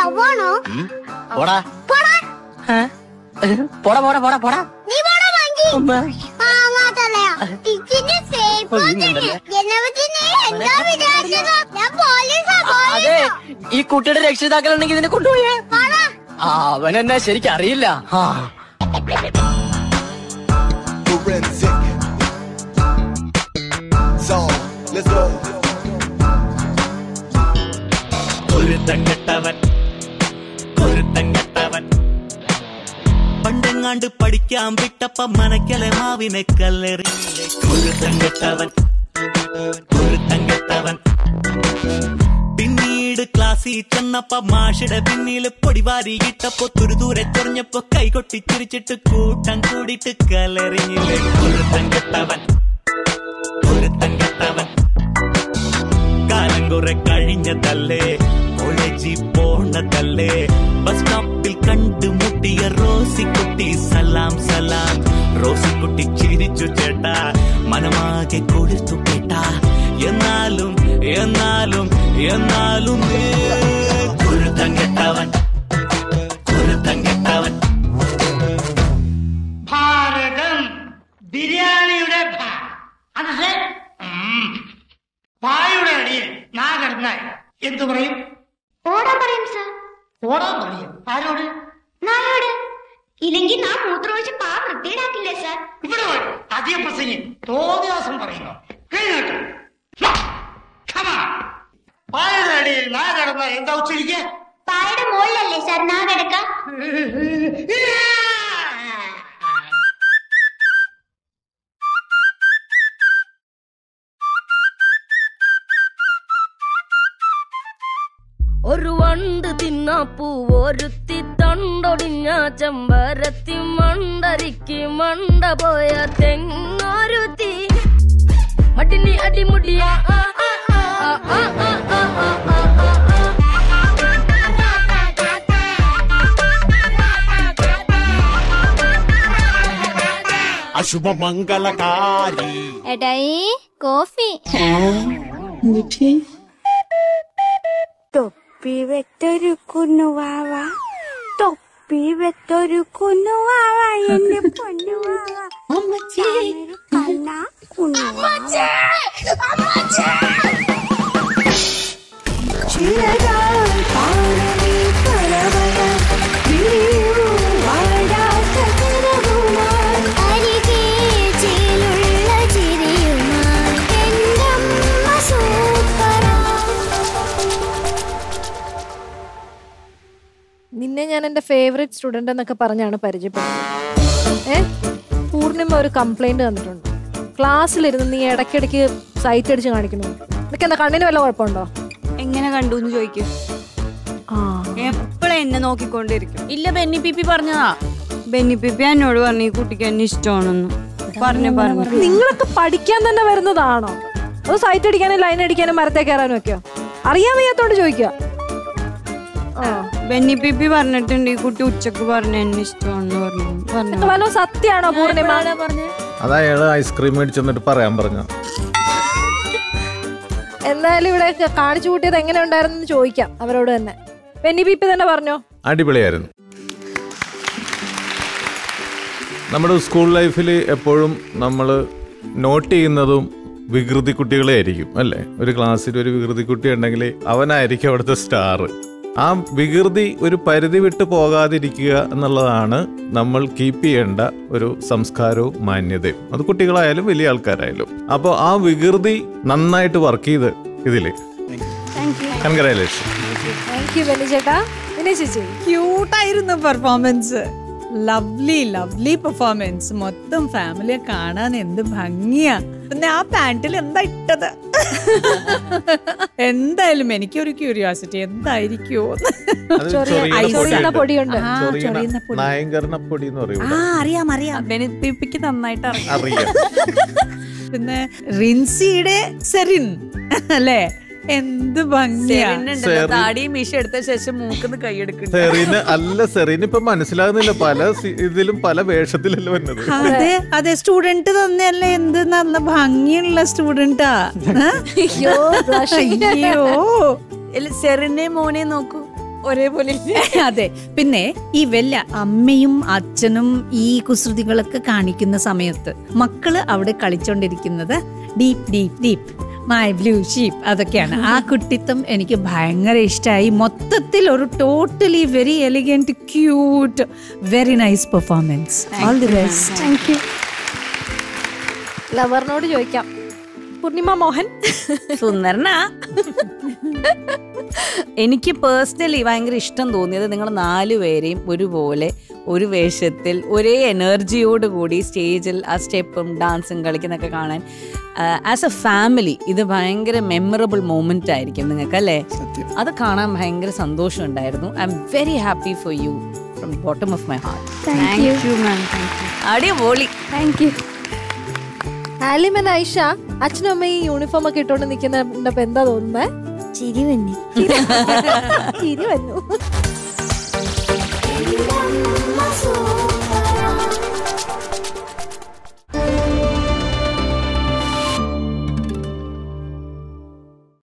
Love ആണോ പോടാ പോടാ ഏ? പോടാ പോടാ പോടാ പോടാ നീ പോടാ വാങ്ങി ഉമ്മ. മാങ്ങാത്തലയാ ടീച്ചറിന്റെ സേഫ് ഓ, ഇന്നുണ്ടല്ലേ? ജനവത്തിന് എന്താ വിചാരിച്ചത് ഞാൻ പോലീസാ അതെ പോലീസാ ഈ കുട്ടിയുടെ രക്ഷിതാക്കളുണ്ടെങ്കിൽ ഇതിനെ കൊണ്ടുപോയേ പോടാ ആ അവനെന്നെ ശരിക്കും അറിയില്ല ആ forensic. So, let's go. ഒരുത്തങ്കട്ടവൻ ഒരുത്തങ്കട്ടവൻ പണ്ടെങ്ങാണ്ട് പഠിക്കാൻ വിട്ടപ്പ മനക്കലെ മാവിനെ കല്ലെറി ഒരുത്തങ്കട്ടവൻ ഒരുത്തങ്കട്ടവൻ പിന്നീട് ക്ലാസ്സിൽ ചെന്നപ്പ മാഷിടെ പിന്നില് പൊടിവാരി ഇട്ടപ്പോ തുരുദൂരെ ചൊറിഞ്ഞപ്പോ കൈകൊട്ടി ചിരിച്ചിട്ട് കൂട്ടം കൂടിയിട്ട് കല്ലെറിഞ്ഞില്ലേ ഒരുത്തങ്കട്ടവൻ ഒരുത്തങ്കട്ടവൻ കാലം കുറെ കഴിഞ്ഞതല്ലേ കോളേജിൽ പോണതല്ലേ ബസ് സ്റ്റോപ്പിൽ കണ്ടുമുട്ടിയ റോസിക്കുട്ടി സലാം സലാം റോസിക്കുട്ടി ചിരിച്ചു ചേട്ടാ മനമാകെ കൊടുത്തു കേട്ടാ എന്നാലും എന്നാലും എന്നാലും കുരുത്തം കെട്ടവൻ കുരുത്തം കെട്ടവൻ ഭാരതം ബിരിയാണിയുടെ ഭ അത് സേ പായുടെ അടിയിൽ നാ കിടന്നാൽ എന്തു പറയും ഓടാൻ പറയും സാർ ഓടാൻ പറയും ആരോട് നായോട് ഇല്ലെങ്കിൽ നാ മൂത്രമൊഴിച്ച് പാ വൃത്തിയിടാക്കില്ലേ സാർ ഇവിടെ വാ. അധിക പ്രസംഗി തോന്നിയാസം പറയുന്നു കഴിഞ്ഞിട്ട് പായുടെ അടിയിൽ നാ കിടന്നാൽ എന്താ ഉച്ചരിക്കുക പായുടെ മുകളിലല്ലേ സാർ നാ കിടക്ക ഒരു വണ്ട് തിന്നാപ്പൂ ഒരുത്തി തണ്ടൊടിഞ്ഞ ചെമ്പരത്തി മണ്ടരിക്ക് മണ്ട പോയ തെങ്ങൊരുത്തി മടിനി അടിമുടിയ ആ, ആ, ആ, ആ, ആ, ആ, ആ, ആ, ആ, ആ, ആ. അശുഭമംഗളകാരി എടായി കോഫി തൊപ്പി വെത്തൊരു കുന്നുവാവ തൊപ്പി വെത്തൊരു കുന്നുവാവ എന്റെ പൊന്നുവാവ കണ്ണ കുന്നുവാവ ചിറകാൽ പാടവേ കലവയ വിരിയൂ വാടാത്ത കനവുമായി അരികെ ചേലുള്ള ചിരിയുമായി എന്റമ്മ സൂപ്പറാ നിന്നെ ഞാൻ എന്റെ ഫേവറേറ്റ് സ്റ്റുഡന്റ് എന്നൊക്കെ പറഞ്ഞാണ് പരിചയപ്പെടുന്നത് ഏ പൂർണിമ ഒരു കംപ്ലൈന്റ് തന്നിട്ടുണ്ട് ക്ലാസ്സിലിരുന്ന് നീ ഇടയ്ക്കിടയ്ക്ക് സൈറ്റ് അടിച്ച് കാണിക്കുന്നു നിനക്ക് എന്താ കണ്ണിന് വല്ല കുഴപ്പമുണ്ടോ എങ്ങനെ കണ്ടു എന്ന് ചോദിക്കും ആ എപ്പോഴും എന്നെ നോക്കിക്കൊണ്ടിരിക്കും ഇല്ല ബെന്നി പിപ്പി പറഞ്ഞതാ ബെന്നി പിപ്പി എന്നോട് പറഞ്ഞു ഈ കുട്ടിക്ക് എന്നെ ഇഷ്ടമാണെന്ന് പറഞ്ഞു പറഞ്ഞു നിങ്ങളൊക്കെ പഠിക്കാൻ തന്നെ വരുന്നതാണോ അത് സൈറ്റ് അടിക്കാനും ലൈൻ അടിക്കാനും മരത്തെ കയറാനും ഒക്കെയോ അറിയാൻ വയ്യാത്തോണ്ട് ചോദിക്കുക ആ ബെന്നി പിപ്പി പറഞ്ഞിട്ടുണ്ട് ഈ കുട്ടി ഉച്ചക്ക് പറഞ്ഞു എന്നെ ഇഷ്ടമാണെന്ന് പറഞ്ഞു പറഞ്ഞു ഇതൊക്കെ വല്ലോ സത്യാണോ പൂർണിമ അത് അയാള് ഐസ്ക്രീം മേടിച്ചു വന്നിട്ട് പറയാൻ പറഞ്ഞു എന്തായാലും ഇവിടെ കാണിച്ചു കൂട്ടിയത് എങ്ങനെ ഉണ്ടായിരുന്നു ചോദിക്കാം അവരോട് തന്നെ പെന്നി പീപ്പി തന്നെ പറഞ്ഞോ അടിപൊളിയായിരുന്നു നമ്മുടെ സ്കൂൾ ലൈഫിൽ എപ്പോഴും നമ്മൾ നോട്ട് ചെയ്യുന്നതും വികൃതി കുട്ടികളെ ആയിരിക്കും അല്ലേ ഒരു ക്ലാസ്സിൽ ഒരു വികൃതി കുട്ടി ഉണ്ടെങ്കിൽ അവനായിരിക്കും അവിടുത്തെ സ്റ്റാർ ആ വികൃതി ഒരു പരിധി വിട്ട് പോകാതിരിക്കുക എന്നുള്ളതാണ് നമ്മൾ കീപ്പ് ചെയ്യേണ്ട ഒരു സംസ്കാരവും മാന്യതയും അത് കുട്ടികളായാലും വലിയ ആൾക്കാരായാലും അപ്പോൾ ആ വികൃതി നന്നായിട്ട് വർക്ക് ചെയ്ത് ഇതില് കൺഗ്രാലേഷൻ താങ്ക് യു ബെന്നി ചേട്ടാ പിന്നെ ചേച്ചി ക്യൂട്ടായിരുന്നു പെർഫോമൻസ് ലവ്ലി ലവ്ലി പെർഫോമൻസ് മൊത്തം ഫാമിലിയെ കാണാൻ എന്ത് ഭംഗിയാ പിന്നെ ആ പാന്റിൽ എന്താ ഇട്ടത് എന്തായാലും എനിക്കൊരു ക്യൂരിയോസിറ്റി എന്തായിരിക്കോ അത് ചൊറിയ- ചൊറിയുന്ന ചൊറിയുന്ന പൊടിയുണ്ട്. പൊടിയുണ്ട് ആ, ചൊറിയണ ചൊറിയുന്ന പൊടി. നായങ്കരണ പൊടി എന്ന് പറയും ആ അറിയാം അറിയാം ബെനിപ്പിപ്പിക്ക് നന്നായിട്ട് അറിയാം അറിയാം പിന്നെ റിൻസിയുടെ സെറിൻ അല്ലേ എന്ത് ഭംഗിയാ സെറിൻ. താടിയും മീശ എടുത്ത ശേഷം മൂക്കുന്ന് കൈയെടുക്കുന്നു സെറീന് അല്ല സെറീന് ഇപ്പൊ മനസ്സിലാകുന്നില്ല പല സി- ഇതിലും പല വേഷത്തിലല്ലേ വന്നത് അതെ അതെ സ്റ്റുഡന്റ് തന്നെയല്ലേ എന്ത് നല്ല ഭംഗിയുള്ള സ്റ്റുഡന്റാ അയ്യോ blushing. അയ്യോ സെറിനെ മോനെ നോക്കൂ ഒരേപോലെ അതെ പിന്നെ ഈ വല്ല അമ്മയും അച്ഛനും ഈ കുസൃതികളൊക്കെ കാണിക്കുന്ന സമയത്ത് മക്കള് അവിടെ കളിച്ചോണ്ടിരിക്കുന്നത് deep deep deep my blue sheep അതൊക്കെയാണ് ആ കുട്ടിത്തം എനിക്ക് ഭയങ്കര ഇഷ്ടമായി മൊത്തത്തിൽ ഒരു totally very elegant cute very nice performance all the best thank you ലവറിനോട് ചോദിക്കാം പൂർണിമ മോഹൻ സുന്ദരനാ എനിക്ക് പേഴ്സണലി ഭയങ്കര ഇഷ്ടം തോന്നിയത് നിങ്ങൾ നാലുപേരെയും ഒരുപോലെ ഒരു വേഷത്തിൽ ഒരേ എനർജിയോട് കൂടി സ്റ്റേജിൽ ആ സ്റ്റെപ്പും ഡാൻസും കളിക്കുന്നൊക്കെ കാണാൻ ആസ് എ ഫാമിലി ഇത് ഭയങ്കര മെമ്മറബിൾ മൊമെന്റ് ആയിരിക്കും നിങ്ങൾക്ക് അല്ലേ അത് കാണാൻ ഭയങ്കര സന്തോഷം ഉണ്ടായിരുന്നു I am very happy for you from bottom of my heart thank you അടിപൊളി താങ്ക് യു ആലിമൻ ഐഷ അച്ഛനും അമ്മയും ഈ യൂണിഫോം ഒക്കെ ഇട്ടോണ്ട് നിൽക്കുന്നപ്പോ എന്താ തോന്നുന്നത് ചിരി വന്നി ചിരി വന്നു